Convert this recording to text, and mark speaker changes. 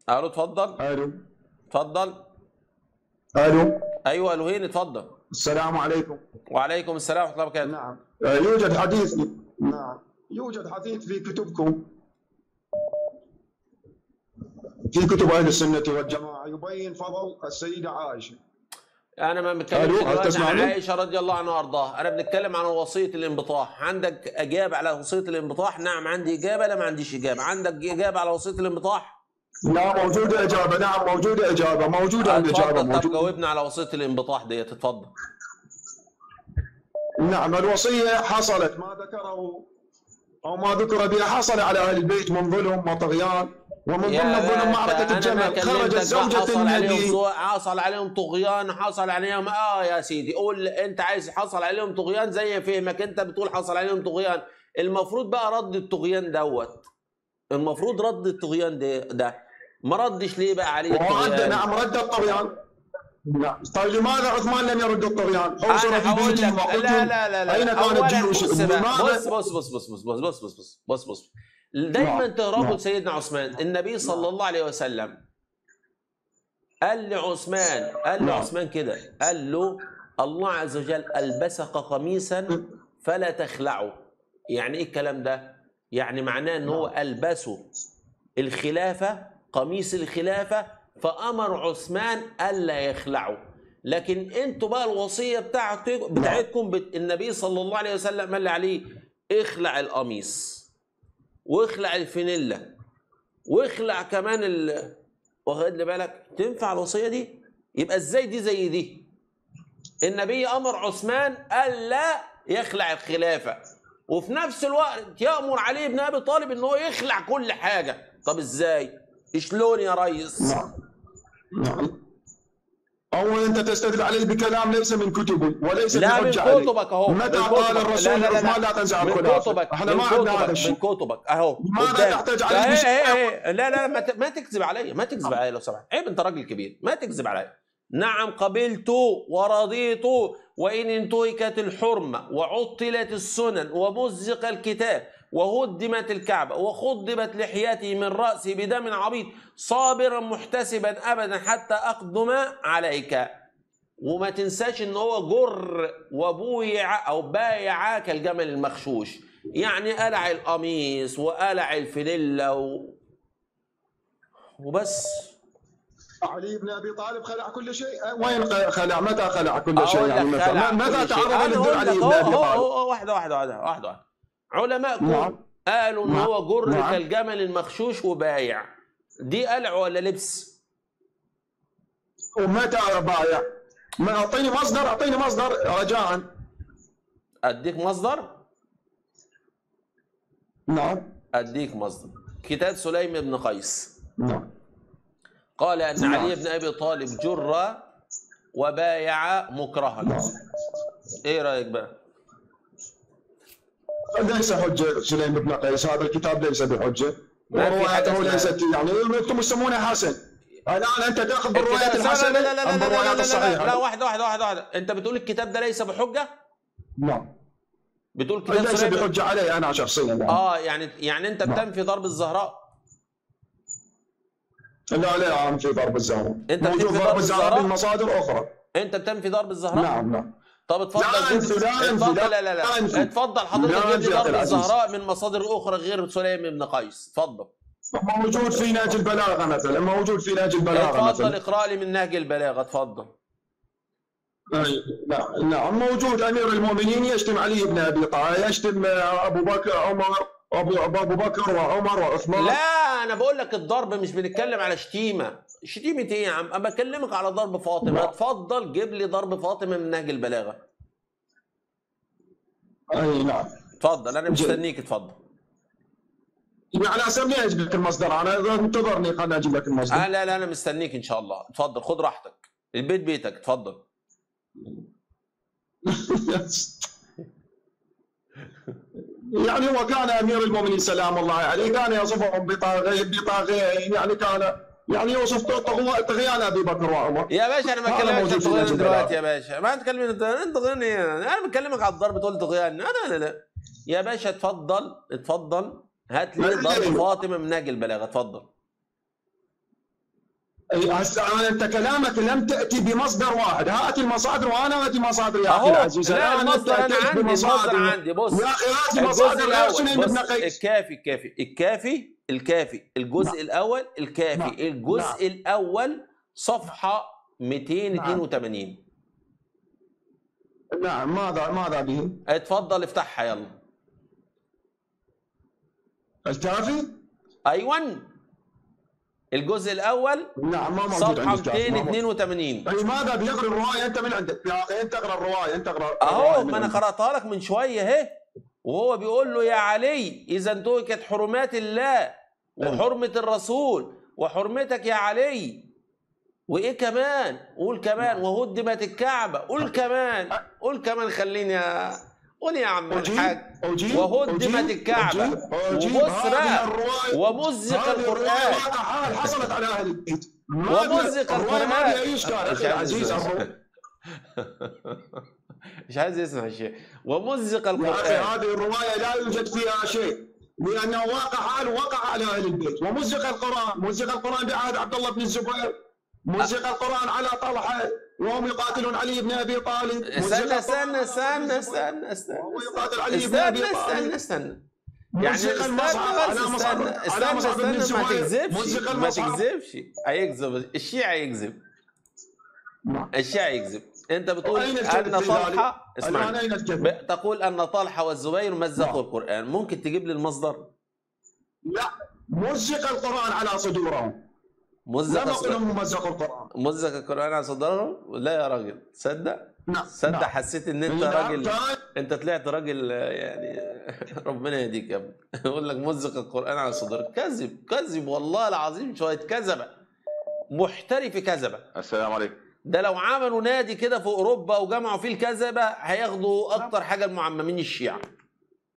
Speaker 1: الو اتفضل
Speaker 2: الو
Speaker 1: اتفضل
Speaker 2: الو
Speaker 1: ايوه الوهين اتفضل
Speaker 2: السلام عليكم
Speaker 1: وعليكم السلام ورحمه الله وبركاته
Speaker 2: نعم آه، يوجد حديث نعم يوجد حديث في كتبكم في كتب اهل السنه والجماعه يبين فضل السيده عائشه
Speaker 1: انا ما بتكلمش
Speaker 2: ألو، هل
Speaker 1: دلوقتي عن
Speaker 2: تسمعني؟
Speaker 1: عائشه رضي الله عنها وارضاها انا بنتكلم عن وصيه الانبطاح عندك اجابه على وصيه الانبطاح نعم عندي اجابه لا ما عنديش اجابه عندك اجابه على وصيه الانبطاح
Speaker 2: لا موجوده اجابه نعم موجوده اجابه موجوده الاجابه
Speaker 1: اتفضل طب
Speaker 2: موجوده
Speaker 1: جاوبنا على وصيه الانبطاح ديت اتفضل
Speaker 2: نعم الوصيه حصلت ما ذكره او ما ذكر بها حصل على اهل البيت من ظلم وطغيان ومن ضمن
Speaker 1: يا
Speaker 2: الظلم
Speaker 1: باشا،
Speaker 2: معركه
Speaker 1: أنا ما
Speaker 2: الجمل خرجت
Speaker 1: كلمتك بقى
Speaker 2: زوجة
Speaker 1: حصل عليهم
Speaker 2: النبي
Speaker 1: سوء حصل عليهم طغيان حصل عليهم اه يا سيدي قول انت عايز حصل عليهم طغيان زي فهمك انت بتقول حصل عليهم طغيان المفروض بقى رد الطغيان دوت المفروض رد الطغيان ده ده ما ردش ليه بقى عليه
Speaker 2: ورد
Speaker 1: الطغيان
Speaker 2: نعم رد الطغيان نعم طيب لماذا عثمان لم يرد الطغيان؟ حوصر
Speaker 1: انا
Speaker 2: في
Speaker 1: هقول
Speaker 2: بيته
Speaker 1: لك
Speaker 2: وقتل
Speaker 1: لا لا لا لا
Speaker 2: اين كانت
Speaker 1: أولاً
Speaker 2: جيوش
Speaker 1: بص بقى،
Speaker 2: لماذا؟
Speaker 1: بص بص بص بص بص بص بص بص بص بص بص دايما
Speaker 2: نعم،
Speaker 1: تهربوا
Speaker 2: نعم.
Speaker 1: لسيدنا عثمان النبي صلى الله عليه وسلم قال لعثمان قال
Speaker 2: نعم.
Speaker 1: لعثمان كده قال له الله عز وجل ألبسك قميصا فلا تخلعه يعني ايه الكلام ده يعني معناه ان هو ألبسه الخلافة قميص الخلافة فأمر عثمان ألا يخلعه لكن انتوا بقى الوصية بتاعتكم بتاعتكم بت... النبي صلى الله عليه وسلم قال عليه اخلع القميص واخلع الفانيلا واخلع كمان ال واخد لي بالك تنفع الوصية دي يبقى ازاي دي زي دي النبي امر عثمان الا يخلع الخلافه وفي نفس الوقت يامر علي بن ابي طالب ان هو يخلع كل حاجه طب ازاي شلون يا ريس
Speaker 2: نعم نعم أو أنت تستدل عليه بكلام ليس من كتبه وليس
Speaker 1: لا من
Speaker 2: بحجة عليه
Speaker 1: كتبك اهو
Speaker 2: متى
Speaker 1: من
Speaker 2: قال
Speaker 1: كتبك.
Speaker 2: الرسول
Speaker 1: لا لا لا
Speaker 2: عثمان
Speaker 1: لا.
Speaker 2: لا تنزع
Speaker 1: من
Speaker 2: الخلافة
Speaker 1: كتبك
Speaker 2: احنا
Speaker 1: من
Speaker 2: ما عندنا
Speaker 1: كتبك
Speaker 2: هذا
Speaker 1: من
Speaker 2: الشيء
Speaker 1: كتبك اهو
Speaker 2: ماذا
Speaker 1: قدامك.
Speaker 2: تحتاج
Speaker 1: لا
Speaker 2: عليه بشيء
Speaker 1: إيه إيه لا لا ما ت- ما تكذب عليا ما تكذب عليا لو سمحت عيب انت راجل كبير ما تكذب عليا نعم قبلت ورضيت وإن انتهكت الحرمة وعطلت السنن ومزق الكتاب وهدمت الكعبة وخضبت لحيته من رأسي بدم عبيط صابرا محتسبا أبدا حتى أقدم عليك وما تنساش ان هو جر وبويع او بايع كالجمل المخشوش يعني قلع القميص وقلع الفانيلا و... وبس
Speaker 2: علي بن ابي طالب خلع كل شيء وين خلع متى خلع كل شيء
Speaker 1: اقول
Speaker 2: يعني
Speaker 1: لك
Speaker 2: متى
Speaker 1: خلع
Speaker 2: متى
Speaker 1: كل شيء.
Speaker 2: تعرض
Speaker 1: أنا
Speaker 2: للدر
Speaker 1: أقول
Speaker 2: علي
Speaker 1: لك
Speaker 2: بن ابي
Speaker 1: أهو- أهو-
Speaker 2: طالب
Speaker 1: أهو- واحده واحده واحده واحده واحده علماءكم
Speaker 2: نعم.
Speaker 1: قالوا ان
Speaker 2: نعم.
Speaker 1: هو جر
Speaker 2: نعم.
Speaker 1: كالجمل المخشوش وبايع دي قلع ولا لبس
Speaker 2: ومتى بايع ما اعطيني مصدر اعطيني مصدر رجاء
Speaker 1: اديك مصدر
Speaker 2: نعم
Speaker 1: اديك مصدر كتاب سليم بن قيس
Speaker 2: نعم
Speaker 1: قال ان
Speaker 2: نعم.
Speaker 1: علي بن ابي طالب جر وبايع مكرها
Speaker 2: نعم
Speaker 1: ايه رايك بقى
Speaker 2: ليس حجه سليم بن قيس هذا الكتاب ليس بحجه
Speaker 1: ما في حاجة
Speaker 2: ورواياته
Speaker 1: اسمها-
Speaker 2: ليست يعني انتم تسمونه حسن الان انت تاخذ بالروايات
Speaker 1: الكتاب- لا
Speaker 2: الحسنه
Speaker 1: لا لا لا لا
Speaker 2: ام
Speaker 1: لا لا
Speaker 2: بالروايات
Speaker 1: لا لا
Speaker 2: الصحيحه
Speaker 1: لا واحده واحده واحده واحده انت بتقول الكتاب ده ليس بحجه
Speaker 2: نعم
Speaker 1: بتقول كتاب
Speaker 2: ليس
Speaker 1: سليم
Speaker 2: بحجه علي انا شخصيا يعني.
Speaker 1: اه يعني يعني انت
Speaker 2: نعم.
Speaker 1: بتنفي ضرب الزهراء
Speaker 2: لا لا عم في ضرب الزهراء
Speaker 1: أنت
Speaker 2: موجود
Speaker 1: بتنفي
Speaker 2: ضرب
Speaker 1: ضرب
Speaker 2: الزهراء
Speaker 1: الزهراء؟
Speaker 2: من مصادر اخرى
Speaker 1: انت بتنفي ضرب الزهراء
Speaker 2: نعم نعم
Speaker 1: طب اتفضل
Speaker 2: لا
Speaker 1: جيب-
Speaker 2: أنفي، لا أنفي،
Speaker 1: اتفضل
Speaker 2: لا
Speaker 1: لا لا لا
Speaker 2: أنفي.
Speaker 1: اتفضل حضرتك
Speaker 2: لا
Speaker 1: جيب لي
Speaker 2: أنفي يا
Speaker 1: ضرب
Speaker 2: أخي العزيز.
Speaker 1: الزهراء من مصادر اخرى غير سليم بن قيس اتفضل
Speaker 2: موجود في نهج البلاغه مثلا موجود في نهج البلاغه
Speaker 1: اتفضل
Speaker 2: مثلا
Speaker 1: اقرا لي من نهج البلاغه اتفضل
Speaker 2: أي، نعم نعم موجود امير المؤمنين يشتم علي بن ابي طالب يشتم ابو بكر عمر ابو ابو بكر وعمر وعثمان
Speaker 1: لا انا بقول لك الضرب مش بنتكلم على شتيمه شتيمه ايه يا عم انا بكلمك على ضرب فاطمه
Speaker 2: نعم.
Speaker 1: اتفضل جيب لي ضرب فاطمه من نهج البلاغه
Speaker 2: اي نعم
Speaker 1: اتفضل انا
Speaker 2: جيد.
Speaker 1: مستنيك اتفضل
Speaker 2: يعني اسمي اجيب لك المصدر انا انتظرني خليني اجيب لك المصدر
Speaker 1: آه لا لا انا مستنيك ان شاء الله اتفضل خد راحتك البيت بيتك اتفضل
Speaker 2: يعني هو كان امير المؤمنين سلام الله عليه كان يصفهم بطاغيه بطاغيه يعني كان يعني يوصف طغو- طغيان ابي بكر وعمر
Speaker 1: يا باشا انا
Speaker 2: هذا
Speaker 1: بكلمك
Speaker 2: موجود
Speaker 1: عن
Speaker 2: في
Speaker 1: طغيان
Speaker 2: نهج
Speaker 1: دلوقتي
Speaker 2: البلاغة.
Speaker 1: يا باشا ما تكلمني انت انت طغيان انا بكلمك على الضرب تقول طغيان لا لا لا يا باشا اتفضل اتفضل هات لي
Speaker 2: ما
Speaker 1: ضرب
Speaker 2: أدري.
Speaker 1: فاطمه من نهج البلاغه اتفضل
Speaker 2: أي هسه انت كلامك لم تاتي بمصدر واحد هات المصادر وانا اتي مصادر يا اخي
Speaker 1: اهو
Speaker 2: العزيز
Speaker 1: لا
Speaker 2: الآن
Speaker 1: المصدر
Speaker 2: أنت
Speaker 1: انا
Speaker 2: أتيت
Speaker 1: عندي المصدر
Speaker 2: بمصادر.
Speaker 1: عندي بص
Speaker 2: يا اخي هات
Speaker 1: الجزء
Speaker 2: مصادر غير
Speaker 1: الاول
Speaker 2: سنين ابن
Speaker 1: بص
Speaker 2: قيس
Speaker 1: الكافي الكافي الكافي الكافي الجزء
Speaker 2: نعم.
Speaker 1: الاول
Speaker 2: نعم.
Speaker 1: الكافي الجزء
Speaker 2: نعم.
Speaker 1: الاول صفحه 282
Speaker 2: نعم ماذا ماذا به؟
Speaker 1: اتفضل افتحها يلا
Speaker 2: الكافي؟
Speaker 1: ايوه الجزء الاول
Speaker 2: نعم ما موجود
Speaker 1: صفحه
Speaker 2: عندي الكافي ما موجود.
Speaker 1: 282
Speaker 2: اي ماذا بيقرا الروايه انت من عندك يا اخي انت اقرا الروايه انت اقرا
Speaker 1: اهو
Speaker 2: الرواية من
Speaker 1: ما انا
Speaker 2: عندك.
Speaker 1: قراتها لك من شويه اهي وهو بيقول له يا علي اذا انتهكت حرمات الله وحرمه الرسول وحرمتك يا علي وايه كمان قول كمان وهدمت الكعبه قول كمان قول كمان خليني أ- قول يا عم
Speaker 2: أجيب
Speaker 1: الحاج
Speaker 2: أجيب
Speaker 1: وهدمت
Speaker 2: أجيب
Speaker 1: الكعبة
Speaker 2: أجيب أجيب
Speaker 1: وبص
Speaker 2: هذه
Speaker 1: بقى
Speaker 2: الرواية-
Speaker 1: ومزق
Speaker 2: هذه الرواية
Speaker 1: القرآن
Speaker 2: واقع حال حصلت على أهل البيت
Speaker 1: ومزق
Speaker 2: الرواية ما
Speaker 1: القرآن
Speaker 2: فيها أي إشكال
Speaker 1: مش
Speaker 2: أخي
Speaker 1: عايز
Speaker 2: العزيز
Speaker 1: يسمع.
Speaker 2: الرواية-
Speaker 1: مش عايز يسمع الشيء ومزق
Speaker 2: يا أخي
Speaker 1: القرآن
Speaker 2: هذه الرواية لا يوجد فيها شيء لأنه واقع حال وقع على أهل البيت ومزق القرآن مزق القرآن بعهد عبد الله بن الزبير مزق القرآن على طلحة وهم يقاتلون علي بن أبي طالب مزق
Speaker 1: استنى
Speaker 2: القرآن
Speaker 1: استنى
Speaker 2: على
Speaker 1: استنى استنى
Speaker 2: وهو
Speaker 1: استنى
Speaker 2: يقاتل علي بن
Speaker 1: استنى
Speaker 2: أبي
Speaker 1: استنى
Speaker 2: طالب
Speaker 1: استنى يعني
Speaker 2: مزق
Speaker 1: استنى
Speaker 2: المصحف
Speaker 1: بس
Speaker 2: على مصحف
Speaker 1: استنى
Speaker 2: على
Speaker 1: استنى
Speaker 2: مصحف ابن
Speaker 1: استنى ما
Speaker 2: الزبير
Speaker 1: تكذبش
Speaker 2: مزق
Speaker 1: ما
Speaker 2: المصحف
Speaker 1: تكذبش هيكذب الشيعة يكذب
Speaker 2: نعم.
Speaker 1: الشيعة يكذب انت بتقول
Speaker 2: وأين الكذب
Speaker 1: ان
Speaker 2: في ذلك؟
Speaker 1: طلحة
Speaker 2: الآن
Speaker 1: اسمعني
Speaker 2: أين الكذب؟
Speaker 1: ب- تقول ان طلحة والزبير مزقوا
Speaker 2: نعم.
Speaker 1: القرآن ممكن تجيب لي المصدر
Speaker 2: لا مزق القرآن على صدورهم
Speaker 1: مزق
Speaker 2: لم أقل
Speaker 1: الص-
Speaker 2: هم مزقوا القرآن
Speaker 1: مزق القرآن على صدرهم لا يا راجل تصدق
Speaker 2: نعم
Speaker 1: تصدق
Speaker 2: نعم.
Speaker 1: حسيت ان انت
Speaker 2: نعم.
Speaker 1: راجل
Speaker 2: كان-
Speaker 1: انت طلعت راجل آه، يعني ربنا يهديك يا ابني يقول لك مزق القران على صدرك كذب كذب والله العظيم شويه كذبه محترف كذبه
Speaker 3: السلام عليكم
Speaker 1: ده لو عملوا نادي كده في اوروبا وجمعوا فيه الكذبه هياخدوا اكتر حاجه المعممين الشيعه